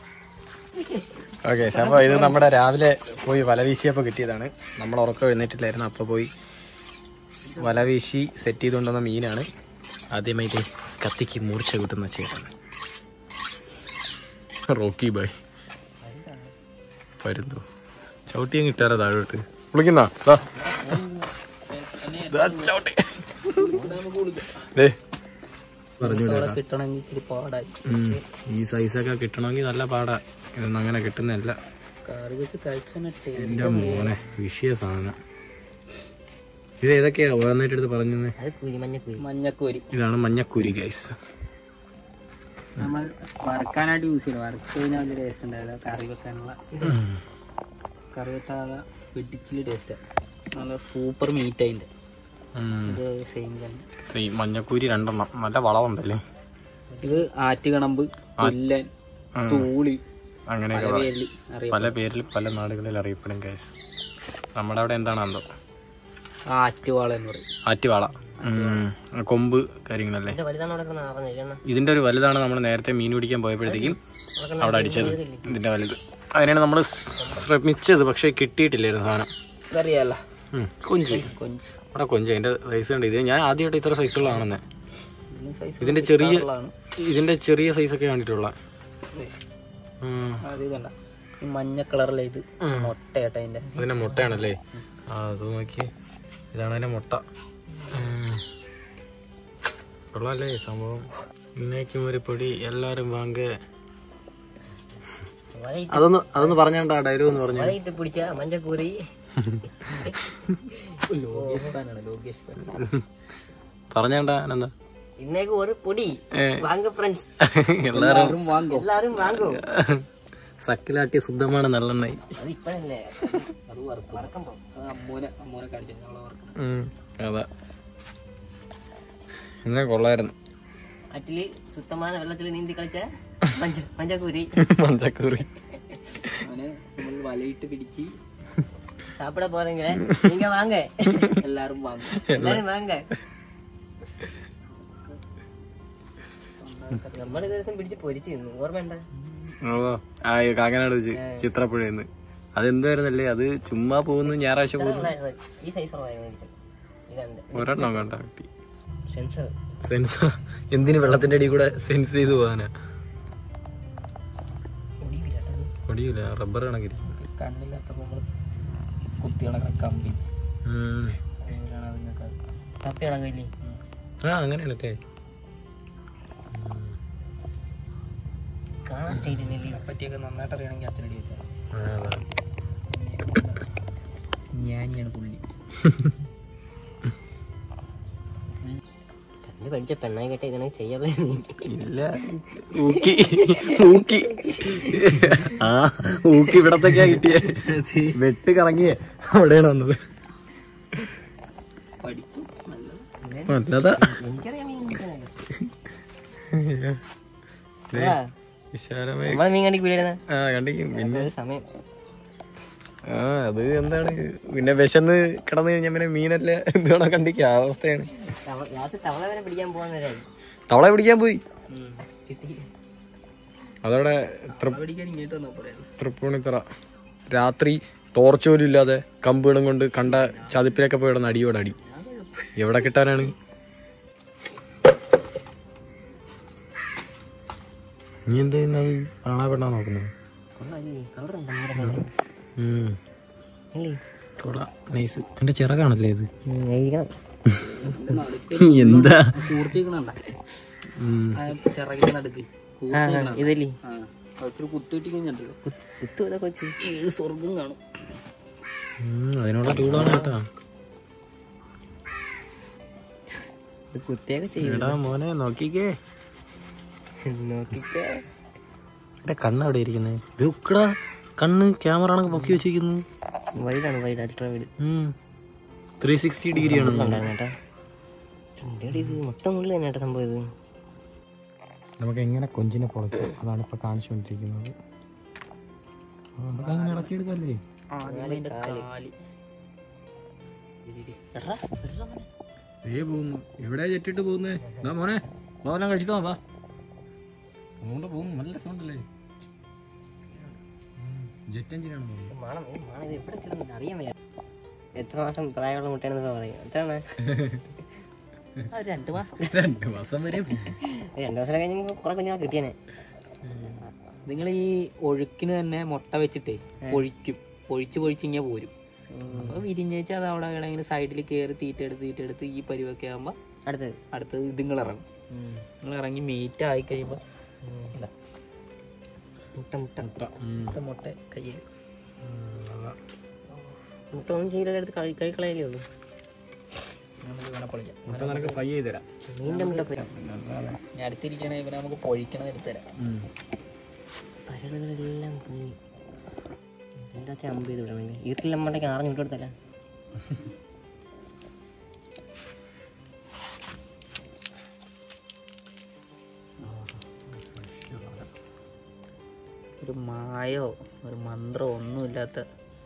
ഓക്കെ അപ്പോൾ ഇത് നമ്മുടെ രാവിലെ പോയി വല വീശിയപ്പോൾ കിട്ടിയതാണ് നമ്മൾ ഉറക്കം എഴുന്നേറ്റില്ലായിരുന്നു അപ്പോൾ പോയി വല വീശി സെറ്റ് ചെയ്തുകൊണ്ടുവന്ന മീനാണ് ആദ്യമായിട്ട് കത്തിക്ക് മൂർച്ച കിട്ടുന്ന ചേട്ടൻ റോക്കി ബൈ പരുന്തോ ചവിട്ടിയും കിട്ടാറോ താഴോട്ട് വിളിക്കുന്ന ചവിട്ടി ദേ പറഞ്ഞു അവിടെ കിട്ടണമെങ്കിൽ ഇച്ചിരി പാടായി ഉം. ഈ സൈസൊക്കെ കിട്ടണമെങ്കിൽ നല്ല പാടാ ഇതൊന്നും അങ്ങനെ കിട്ടുന്നതല്ല കറി വെച്ച് കഴിച്ചാൽ എന്റെ മോനെ വിഷയ സാധനം ഇത് ഏതൊക്കെയാ ഓരോന്നായിട്ട് എടുത്ത് പറഞ്ഞത് അത് കുരി മഞ്ഞക്കുരി മഞ്ഞക്കോരി ഇതാണ് മഞ്ഞക്കുരി ഗൈസ് നമ്മൾ വറുക്കാനായിട്ട് യൂസ് ചെയ്യണം വറുത്ത് കഴിഞ്ഞാൽ വലിയ ടേസ്റ്റ് ഉണ്ടാവില്ല കറി വെക്കാനുള്ള കറി വെച്ചാൽ വെട്ടിച്ചില് ടേസ്റ്റ് നല്ല സൂപ്പർ മീറ്റ് അതിൻ്റെ ഇത് സെയിം തന്നെ സെയിം മഞ്ഞക്കുരി രണ്ടെണ്ണം നല്ല വളവുണ്ടല്ലേ ഇത് ആറ്റുകണമ്പ് കൊല്ലൻ തൂളി അങ്ങനെയൊക്കെ പല പറ- പേരിൽ അറിയാം പല പേരിൽ പല നാടുകളിൽ അറിയപ്പെടും ഗൈസ് നമ്മുടെ അവിടെ എന്താണ് എന്തോ ആറ്റുവാള എന്ന് പറയും ആറ്റുവാള ഉം. കൊമ്പ് കാര്യങ്ങളല്ലേ എന്റെ വലുതാണ് അവിടെ കിടന്ന് നടന്നത് എണ്ണ ഇതിന്റെ ഒരു വലുതാണ് നമ്മൾ നേരത്തെ മീൻ പിടിക്കാൻ പോയപ്പോഴത്തേക്കും അവിടെ അടിച്ചത് ഇതിന്റെ വലുത് അതിനാണ് നമ്മൾ ശ്രമിച്ചത് പക്ഷെ കിട്ടിയിട്ടില്ലായിരുന്നു സാധനം ഇതറിയാല്ല ഉം. കൊഞ്ച് കൊഞ്ച് അവിടെ കൊഞ്ച് അതിന്റെ സൈസ് ഉണ്ട് ഇത് ഞാൻ ആദ്യമായിട്ട് ഇത്ര സൈസുള്ള കാണുന്നത് ഇതിന് size ഇതിന്റെ ചെറിയ ഉള്ളതാണ്. ഇതിന്റെ ചെറിയ സൈസൊക്കെ കണ്ടിട്ടുള്ള ഉം. അത് ഇതണ്ട ഈ മഞ്ഞ കളറിലെ ഇത് മുട്ടയാട്ട അതിന്റെ അതിന്റെ മുട്ടയാണല്ലേ ആ അത് നോക്കി ഇതാണ് അതിന്റെ മുട്ട ഉം. കൊള്ളാല്ലേ സംഭവം ഇന്നേക്കും ഒരു പൊടി എല്ലാരും വാങ്ങ വലയിട്ട് അതൊന്ന് അതൊന്ന് പറഞ്ഞാണ്ടാ ഡയലോഗ് ഒന്ന് പറഞ്ഞു വലയിട്ട് പിടിച്ച മഞ്ഞക്കൂറി ലോകേഷ് ഫാനാണ് ലോകേഷ് ഫാൻ പറഞ്ഞാണ്ടാ എന്താ ഇന്നേക്ക് ഒരു പൊടി ഏ. വാങ്ങ ഫ്രണ്ട്സ് എല്ലാരും ആരും വാങ്ങോ എല്ലാരും വാങ്ങും സക്കിലാട്ടിയ ശുദ്ധമാണ് നല്ലെണ്ണായി അത് ഇപ്പഴല്ലേ അത് വറുക്കും വറക്കുമ്പോ അത് അമ്മൂനെ അമ്മൂനെ കാണിച്ചിട്ട് അവളെ വറുക്കണം ഉം, അതാ എന്നാ കൊള്ളായിരുന്നു ആറ്റില് ശുദ്ധമായ വെള്ളത്തിൽ നീന്തി കളിച്ച മഞ്ച മഞ്ചക്കൂരി മഞ്ചക്കൂറി അവനെ നമ്മൾ വലയിട്ട് പിടിച്ച് സാപ്പിട പോറെങ്കില് നീങ്ക വാങ്ങ എല്ലാരും വാങ്ങും എല്ലാരും വാങ്ങ നമ്മൾ ദിവസം പിടിച്ച് പൊരിച്ചു തിന്നു ഓർമ്മയുണ്ട അതാ ആ ഈ കാക്കനാട് വെച്ച് ചിത്രപ്പുഴയെന്ന് അതെന്തായിരുന്നല്ലേ അത് ചുമ്മാ പോകുന്നു ഞായറാഴ്ച പോകുന്നു ഈ സൈസ് മേടിച്ചത് ഇതാണ് ഒരെണ്ണം കണ്ട കിട്ടി സെൻസർ സെൻസർ എന്തിന് വെള്ളത്തിന്റെ അടി കൂടെ സെൻസ് ചെയ്ത് പോകാനാ ഒടിയില്ല റബ്ബർ കണക്കിരിക്കും കണ്ണില്ലാത്തപ്പോ നമ്മള് കുത്തി കിടക്കണ കമ്പി ഉം. അതിലാണ് അതിനൊക്കെ കപ്പി ഇളകില്ലേ ആ അങ്ങനെയാണല്ലേ കാണാൻ സ്റ്റൈലില്ലേ പറ്റിയൊക്കെ നന്നായിട്ട് അറിയണമെങ്കിൽ അച്ഛനടി വെച്ചാൽ ആ, അതാ. ഞാനിയാണ് പുള്ളി കണ്ണ് പഠിച്ച പെണ്ണായി കേട്ട ഇതിനെ ചെയ്യാൻ ഇല്ല ഊക്കി ഊക്കി ആ ഊക്കി ഇവിടത്തേക്കാ കിട്ടിയേ വെട്ട് കറങ്ങിയേ അവിടെയാണ് വന്നത് പഠിച്ചു നല്ലത് നല്ലതാ എനിക്കറിയാം മീൻ പിടിക്കാനൊക്കെ. ദേ, ആ, വിശാലമായി നമ്മളെ മീൻ കണ്ടിക്ക് വീടുന്ന ആ കണ്ടിക്കും പിന്നെ സമയം ആ അത് എന്താണ് പിന്നെ വിശന്ന് കിടന്നു കഴിഞ്ഞാൽ പിന്നെ മീനല്ല എന്താണ് കണ്ടിക്ക ആ അവസ്ഥയാണ് ലാസ്റ്റ് തവള വരെ പിടിക്കാൻ പോകാൻ വരായി തവളെ പിടിക്കാൻ പോയി കിട്ടി അതവിടെ പഠിക്കാൻ ഇങ്ങോട്ട് വന്നാൽ പറയാം തൃപ്പൂണിത്തറ രാത്രി ടോർച്ച് പോലും ഇല്ലാതെ കമ്പുകളും കൊണ്ട് കണ്ട ചതിപ്പിലൊക്കെ പോയി കിടന്ന് അടിയോട് അടി എവിടെ കിട്ടാനാണ് നീ എന്താ ചെയ്യുന്നത് ആണാ പെണ്ണാ നോക്കുന്നത് കൊള്ളാല്ലേ കളർ ഉണ്ട് നമ്മുടെ കണ്ണിൽ. ഉം. അല്ലേ കൊള്ളാം നൈസ് എന്റെ ചിറകാണല്ലേ ഇത് ആയിരിക്കണം എന്താ കൂർത്തിക്കണണ്ട ഉം. ചിറകിന്റെ നടുക്ക് ആ ആ, ഇതല്ലേ ആ കുറച്ചൊരു കുത്തിയിട്ട് കഴിഞ്ഞിട്ടുണ്ടല്ലോ കുത്ത്- കുത്തു ഇതൊക്കെ വെച്ച് ഏഴ് സ്വർഗം കാണും ഉം, അതിനുള്ള ചൂടാണ് കേട്ടാ ഇത് കുത്തിയൊക്കെ ചെയ്യും എടാ മോനെ നോക്കിക്കേ നോക്കിക്കേ എന്റെ കണ്ണ് എവിടെ ഇരിക്കുന്നത് ഇത് ഉക്കടാ കണ്ണ് ക്യാമറ ആണെങ്കിൽ പൊക്കി വെച്ചിരിക്കുന്നു വൈഡാണ് wide ultra wide three sixty degree ആണ് ഉണ്ടായിരുന്നു കേട്ടോ എന്താണ് ഇത് മൊത്തം ഉള്ളിൽ തന്നെ കേട്ടോ സംഭവം ഇത് നമുക്ക് എങ്ങനെ കൊഞ്ചിനെ പൊളയ്ക്കും അതാണ് ഇപ്പൊ കാണിച്ചുകൊണ്ടിരിക്കുന്നത് നമുക്ക് അങ്ങനെ ഇറക്കിയെടുക്കല്ലേ അതിന്റെ കാല് എടാ, എടാ മോനെ. ഏ പോകുന്നു എവിടെയാ ജെറ്റിട്ട് പോകുന്നേ എന്നാ മോനെ മോനെല്ലാം കഴിച്ചിട്ട് വാ അതുകൊണ്ട് പോകുന്നു നല്ല സൗണ്ട് അല്ലേ ജെറ്റ് എഞ്ചിനാണ് ഇത് മണം ഇത് മണം ഇത് എവിടെ കിടന്നു അറിയാൻ വയ്യ എത്ര മാസം പ്രായമുള്ള മുട്ടയാണെന്ന് പറയും എത്രയാണ് ആ, രണ്ട് മാസം രണ്ട് മാസം വരെ രണ്ടു ദിവസം കഴിഞ്ഞ് കുറെ കുഞ്ഞാൽ കിട്ടിയാനെ നിങ്ങൾ ഈ ഒഴുക്കിന് തന്നെ മുട്ട വെച്ചിട്ടേ പൊഴിക്കും പൊഴിച്ച് പൊഴിച്ച് ഇങ്ങനെ പോരും അപ്പൊ വിരിഞ്ഞേച്ച് അത് അവിടെ ഇങ്ങനെ സൈഡിൽ കയറി തീറ്റ എടുത്ത് തീറ്റ എടുത്ത് ഈ പരിവൊക്കെ ആകുമ്പോ അടുത്തത് അടുത്തത് ഇതുങ്ങൾ ഇറങ്ങും നിങ്ങൾ ഇറങ്ങി മീറ്റ് ആയി കഴിയുമ്പോ ഇതാ മുട്ട മുട്ട മുട്ട മുട്ട കയ്യിൽ മുട്ട ഒന്നും ചെയ്യില്ല എടുത്ത് കഴി കഴിക്കളയല്ലേ ഉള്ളൂ നമുക്ക് വേണം പൊളിക്കാം മുട്ട നിനക്ക് ഫ്രൈ ചെയ്ത് തരാം നീണ്ട മുട്ട പോയി ഞാൻ അടുത്തിരിക്കണ ഇവനെ നമുക്ക് പൊഴിക്കണത് എടുത്ത് തരാം പരലുകളെല്ലാം കുഞ്ഞി എന്താ അമ്പ് ചെയ്ത് വിടണല്ലേ ഇരുട്ടിൽ നമ്മളുടെ ആറിഞ്ഞു വിട്ടു കൊടുത്തല്ല ഒരു മായോ ഒരു മന്ത്രമോ ഒന്നുമില്ലാത്ത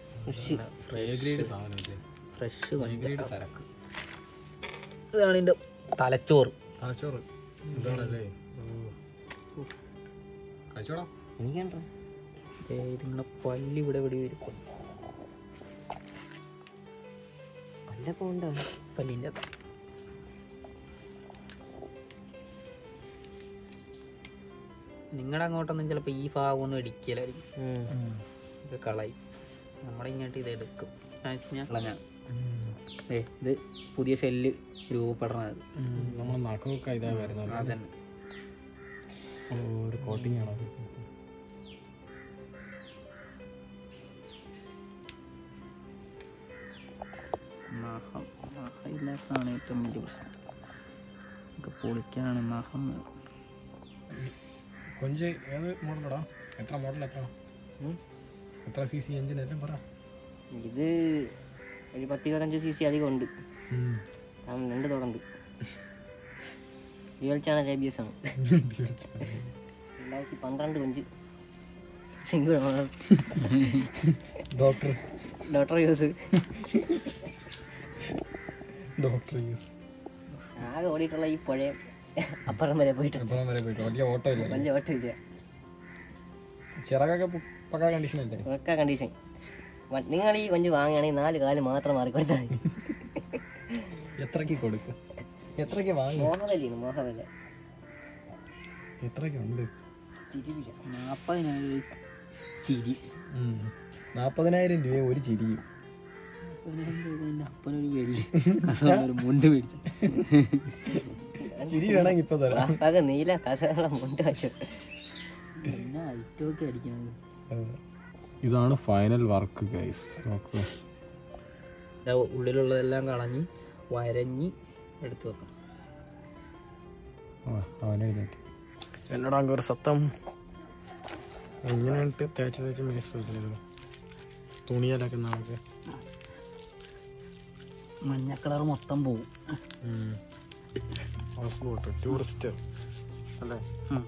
ഫ്രഷ് സരക്ക് ഇതാണ് ഇതിന്റെ തലച്ചോറ് തലച്ചോറ് ഇതാണല്ലേ കഴിച്ചോടാ എനിക്കുണ്ടോ ദേ ഇതിങ്ങനെ പല്ല് ഇവിടെ ഇവിടെ ഇരിക്കും പല്ലൊക്കെ ഉണ്ടോ പല്ലിൻ്റെ അകത്ത്. നിങ്ങളുടെ അങ്ങോട്ടൊന്നും ചിലപ്പോൾ ഈ ഭാഗമൊന്നും ഇടിക്കലായിരിക്കും ഇത് കളയും നമ്മുടെ ഇങ്ങോട്ട് ഇത് എടുക്കും എന്ന് വെച്ച് കഴിഞ്ഞാൽ കളഞ്ഞാണ് ഏ ഇത് പുതിയ ഷെല്ല് രൂപപ്പെടണത് നമ്മൾ നഖമൊക്കെ ഇതാ വരുന്നത് അതന്നെ ഒരു കോട്ടിംഗ് ആണ് നഖം നഖം ഇല്ലാത്തതാണ് ഏറ്റവും വലിയ പ്രശ്നം നമുക്ക് പൊളിക്കാനാണ് നഖം വേണം. കൊഞ്ച് ഏത് മോഡലടാ എത്ര മോഡൽ എത്ര എത്ര സി സി എഞ്ചിൻ എല്ലാം പറ ഇത് ഒരു പത്ത് ഇരുപത്തഞ്ച് സി സി അധികം ഉണ്ട് കാരണം രണ്ട് തോടുണ്ട് dual channel A B S ആണ് രണ്ടായിരത്തി പന്ത്രണ്ട് കൊഞ്ച് single owner doctor doctor use doctor ആകെ ഓടിയിട്ടുള്ള ഈ പുഴ അപ്പുറം വരെ പോയിട്ടുണ്ട് എപ്പോഴും വരെ പോയിട്ട് വലിയ ഓട്ടോ ഇല്ല വലിയ ഓട്ടമില്ല ചിറകൊക്കെ പു- പക്കാ കണ്ടീഷൻ അല്ലേ ഒക്കെ കണ്ടീഷൻ നിങ്ങൾ ഈ കൊഞ്ച് വാങ്ങുകയാണെങ്കിൽ നാല് കാല് മാത്രം മാറിക്കൊടുത്താൽ മതി എത്രക്ക് കൊടുക്കും എത്രക്ക് വാങ്ങും മോഹവല്ലാണ് മോഹവല്ല എത്രക്ക് ഉണ്ട് തിരിവില്ല നാൽപ്പതിനായിരം ഒരു ചിരി നാപ്പതിനായിരം രൂപ ഒരു ചിരിയും നാൽപ്പതിനായിരം രൂപ എൻ്റെ അപ്പനൊരു വെള്ളി ഒരു മുണ്ട് മേടിച്ചു ചിരി വേണമെങ്കിൽ ഇപ്പൊ തരാം വാപ്പാക്ക് നീല കഥകളെ മുണ്ട് വെച്ചു പിന്നെ ഐറ്റമൊക്കെ അടിക്കുന്നത് ഇതാണ് ഫൈനൽ വർക്ക് ഗൈസ് നോക്കൂ ദാ ഉള്ളിലുള്ളതെല്ലാം കളഞ്ഞ് വരഞ്ഞ് എടുത്തു വെക്കാം അവനെഴുന്നേറ്റ് എന്നോട് അങ്ങ് ഒരു സത്തം ഇങ്ങനെയായിട്ട് തേച്ച് തേച്ച് മേടിച്ചില്ലല്ലോ തുണിയിലൊക്കെ നമുക്ക് മഞ്ഞ കളർ മൊത്തം പോവും ഹൗസ് ബോട്ട് ടൂറിസ്റ്റ് അല്ലേ ഉം.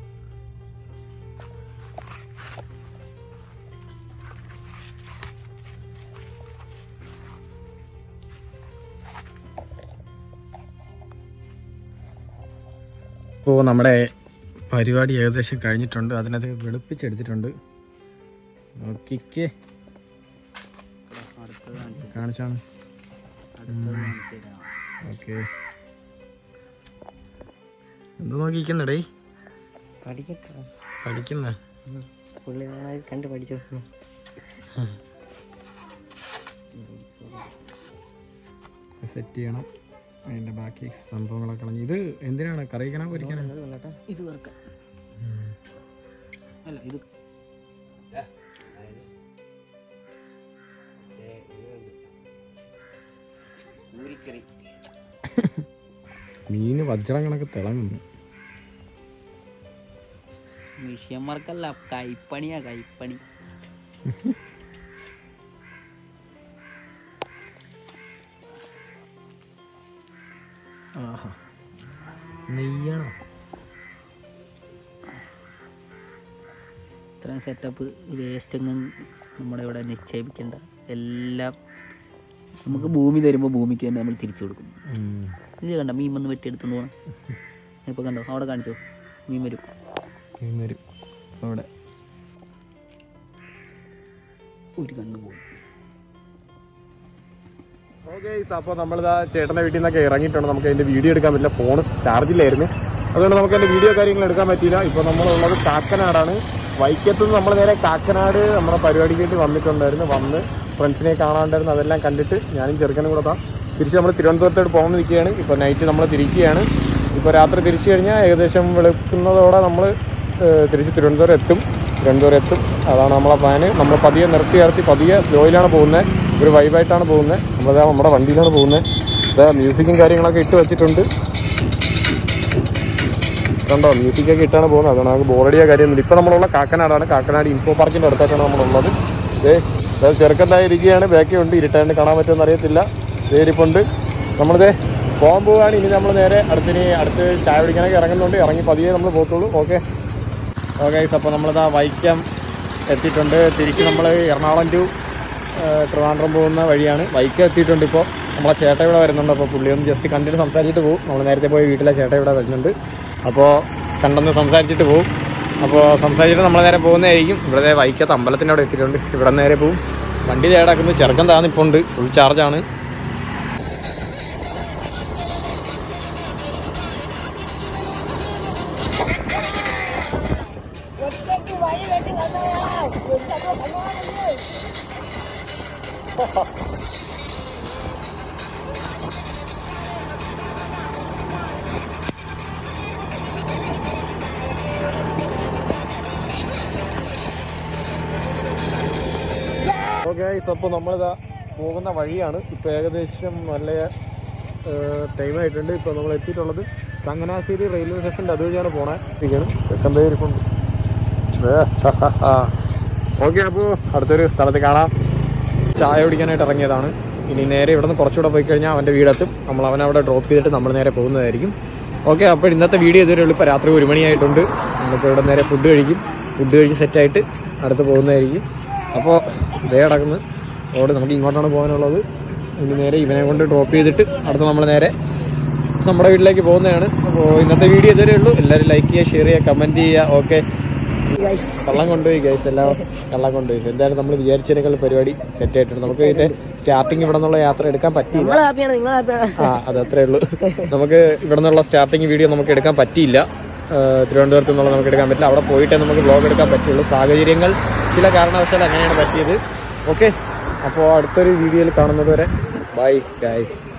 ഇപ്പോൾ നമ്മുടെ പരിപാടി ഏകദേശം കഴിഞ്ഞിട്ടുണ്ട് അതിനകത്ത് വെളുപ്പിച്ചെടുത്തിട്ടുണ്ട് നോക്കിക്കേ അടുത്തത് കാണിച്ചു കാണിച്ചാണ് അടുത്തത് കാണിച്ചു തരാം ഓക്കെ എന്ത് നോക്കിക്കുന്നടേ പഠിക്കട്ടെ പഠിക്കുന്ന പുള്ളി നന്നായി കണ്ട് പഠിച്ചു സെറ്റ് ചെയ്യണം അതിൻ്റെ ബാക്കി സംഭവങ്ങളൊക്കെ കളഞ്ഞ് ഇത് എന്തിനാണ് കറിയിക്കണോ പൊരിക്കണോ ഇത് വറുക്കാം അല്ല ഇത് മീന് വജ്രം കണക്ക് തിളങ്ങുന്നു മിഷ്യന്മാർക്കല്ല കൈപ്പണിയാ കൈപ്പണി ആഹാ നെയ്യാണോ ഇത്രയും സെറ്റപ്പ് വേസ്റ്റ് ഒന്നും നമ്മുടെ ഇവിടെ നിക്ഷേപിക്കേണ്ട എല്ലാം നമുക്ക് ഭൂമി തരുമ്പോൾ ഭൂമിക്ക് തന്നെ നമ്മൾ തിരിച്ചു കൊടുക്കും ഇത് കണ്ട മീൻ വന്ന് വെട്ടിയെടുത്തോണ്ട് പോകണം ഇപ്പോൾ കണ്ടോ അവിടെ കാണിച്ചോ മീൻ വരും മീൻ വരും അവിടെ ഒരു കണ്ണ് പോകും ഓക്കെ അപ്പോൾ നമ്മളിതാ ചേട്ടൻ്റെ വീട്ടിൽ നിന്നൊക്കെ ഇറങ്ങിയിട്ടുണ്ട് നമുക്ക് അതിന്റെ വീഡിയോ എടുക്കാൻ പറ്റില്ല ഫോൺ ചാർജിലായിരുന്നു അതുകൊണ്ട് നമുക്ക് അതിന്റെ വീഡിയോ കാര്യങ്ങൾ എടുക്കാൻ പറ്റിയില്ല ഇപ്പോൾ നമ്മളുള്ളത് കാക്കനാടാണ് വൈക്കത്ത് നിന്ന് നമ്മൾ നേരെ കാക്കനാട് നമ്മുടെ പരിപാടിക്ക് വേണ്ടി വന്നിട്ടുണ്ടായിരുന്നു വന്ന് ഫ്രണ്ട്സിനെ കാണാണ്ടായിരുന്നു അതെല്ലാം കണ്ടിട്ട് ഞാനും ചെറുക്കനും കൂടെ താ തിരിച്ച് നമ്മൾ തിരുവനന്തപുരത്തോട്ട് പോകാൻ നിൽക്കുകയാണ് ഇപ്പോൾ നൈറ്റ് നമ്മൾ തിരിക്കുകയാണ് ഇപ്പോൾ രാത്രി തിരിച്ചു കഴിഞ്ഞാൽ ഏകദേശം വെളുക്കുന്നതോടെ നമ്മൾ തിരിച്ച് തിരുവനന്തപുരം എത്തും തിരുവനന്തപുരം എത്തും അതാണ് നമ്മളെ പ്ലാന് നമ്മൾ പതിയെ നിർത്തി നിർത്തി പതിയെ സ്ലോയിലാണ് പോകുന്നത് ഒരു വൈബായിട്ടാണ് പോകുന്നത് നമ്മളിതാ നമ്മുടെ വണ്ടിയിലാണ് പോകുന്നത് ഇതാ മ്യൂസിക്കും കാര്യങ്ങളൊക്കെ ഇട്ട് വെച്ചിട്ടുണ്ട് കണ്ടോ മ്യൂസിക്കൊക്കെ ഇട്ടാണ് പോകുന്നത് അതാണ് നമുക്ക് ബോറടിയ കാര്യമൊന്നുമില്ല ഇപ്പം നമ്മളുള്ള കാക്കനാടാണ് കാക്കനാട് ഇൻഫോ പാർക്കിൻ്റെ അടുത്തായിട്ടാണ് നമ്മളുള്ളത് ഏ ചെറുക്കന്തായി ഇരിക്കുകയാണ് ബാക്കി ഉണ്ട് ഇരുട്ടാണ്ട് കാണാൻ പറ്റുമെന്ന് അറിയത്തില്ല ഇരിപ്പുണ്ട് നമ്മളിത് പോകാൻ പോവുകയാണ് ഇനി നമ്മൾ നേരെ അടുത്തിനി അടുത്ത് ചായ പിടിക്കാനൊക്കെ ഇറങ്ങുന്നുണ്ട് ഇറങ്ങി പതിയെ നമ്മൾ പോകത്തുള്ളൂ ഓക്കെ ഓക്കെ അപ്പോൾ നമ്മളിതാ വൈക്കം എത്തിയിട്ടുണ്ട് തിരിച്ച് നമ്മൾ എറണാകുളം ടു ട്രിവാൻഡ്രം പോകുന്ന വഴിയാണ് വൈക്കം എത്തിയിട്ടുണ്ട് ഇപ്പോൾ നമ്മളെ ചേട്ട ഇവിടെ വരുന്നുണ്ട് അപ്പോൾ പുള്ളി ഒന്ന് ജസ്റ്റ് കണ്ടിട്ട് സംസാരിച്ചിട്ട് പോകും നമ്മൾ നേരത്തെ പോയി വീട്ടിലെ ചേട്ട ഇവിടെ വരുന്നുണ്ട് അപ്പോൾ കണ്ടെന്ന് സംസാരിച്ചിട്ട് പോകും അപ്പോൾ സംസാരിച്ചിട്ട് നമ്മൾ നേരെ പോകുന്നതായിരിക്കും ഇവിടെ വൈക്കത്ത് അമ്പലത്തിൻ്റെ അവിടെ എത്തിയിട്ടുണ്ട് ഇവിടെ നേരെ പോകും വണ്ടി ചേടാക്കുന്നത് ചെറുക്കം താന്നിപ്പുണ്ട് ഫുൾ ചാർജാണ് ഓക്കെ അപ്പോൾ നമ്മളിതാ പോകുന്ന വഴിയാണ് ഇപ്പോൾ ഏകദേശം നല്ല ടൈം ആയിട്ടുണ്ട് ഇപ്പോൾ നമ്മൾ എത്തിയിട്ടുള്ളത് ചങ്ങനാശ്ശേരി റെയിൽവേ സ്റ്റേഷൻ്റെ അതുവഴിയാണ് പോണേ ഇരിക്കുകയാണ് ചെക്കന്തേ ഇരിപ്പുണ്ട് ഓക്കെ അപ്പോൾ അടുത്തൊരു സ്ഥലത്ത് കാണാം ചായ കുടിക്കാനായിട്ട് ഇറങ്ങിയതാണ് ഇനി നേരെ ഇവിടെ നിന്ന് കുറച്ചുകൂടെ പോയി കഴിഞ്ഞാൽ അവൻ്റെ വീടെത്തും നമ്മൾ അവനെ അവിടെ ഡ്രോപ്പ് ചെയ്തിട്ട് നമ്മൾ നേരെ പോകുന്നതായിരിക്കും ഓക്കെ അപ്പോൾ ഇന്നത്തെ വീഡിയോ ഇതുവരെ ഉള്ളൂ ഇപ്പോൾ രാത്രി ഒരു മണിയായിട്ടുണ്ട് നമ്മളിപ്പോൾ ഇവിടെ നേരെ ഫുഡ് കഴിക്കും ഫുഡ് കഴിച്ച് സെറ്റായിട്ട് അടുത്ത് പോകുന്നതായിരിക്കും അപ്പോൾ ഇതേ കിടക്കുന്നു റോഡ് നമുക്ക് ഇങ്ങോട്ടാണ് പോകാനുള്ളത് ഇനി നേരെ ഇവനെ കൊണ്ട് ഡ്രോപ്പ് ചെയ്തിട്ട് അടുത്ത് നമ്മൾ നേരെ നമ്മുടെ വീട്ടിലേക്ക് പോകുന്നതാണ് അപ്പോൾ ഇന്നത്തെ വീഡിയോ ഇതുവരെ ഉള്ളൂ എല്ലാവരും ലൈക്ക് ചെയ്യുക ഷെയർ ചെയ്യുക കമൻറ്റ് ചെയ്യുക ഓക്കെ കള്ളം കൊണ്ടുപോയി ഗൈസ് എല്ലാം കള്ളം കൊണ്ടുപോയി എന്തായാലും നമ്മൾ വിചാരിച്ചതിനേക്കാൾ പരിപാടി സെറ്റ് ആയിട്ടുണ്ട് നമുക്ക് ഇതിന്റെ സ്റ്റാർട്ടിങ് ഇവിടെ നിന്നുള്ള യാത്ര എടുക്കാൻ പറ്റിയില്ല നിങ്ങൾ ഹാപ്പിയാണ് നിങ്ങൾ ഹാപ്പിയാണ് ആ അത് അത്രേ ഉള്ളൂ നമുക്ക് ഇവിടെ നിന്നുള്ള സ്റ്റാർട്ടിങ് വീഡിയോ നമുക്ക് എടുക്കാൻ പറ്റിയില്ല ആ, തിരുവനന്തപുരത്ത് നിന്നുള്ള നമുക്ക് എടുക്കാൻ പറ്റില്ല അവിടെ പോയിട്ടേ നമുക്ക് വ്ളോഗ് എടുക്കാൻ പറ്റുള്ളൂ സാഹചര്യങ്ങൾ ചില കാരണവശാൽ അങ്ങനെയാണ് പറ്റിയത് ഓക്കെ അപ്പോൾ അടുത്തൊരു വീഡിയോയിൽ കാണുന്നത് വരെ ബൈ ഗൈസ്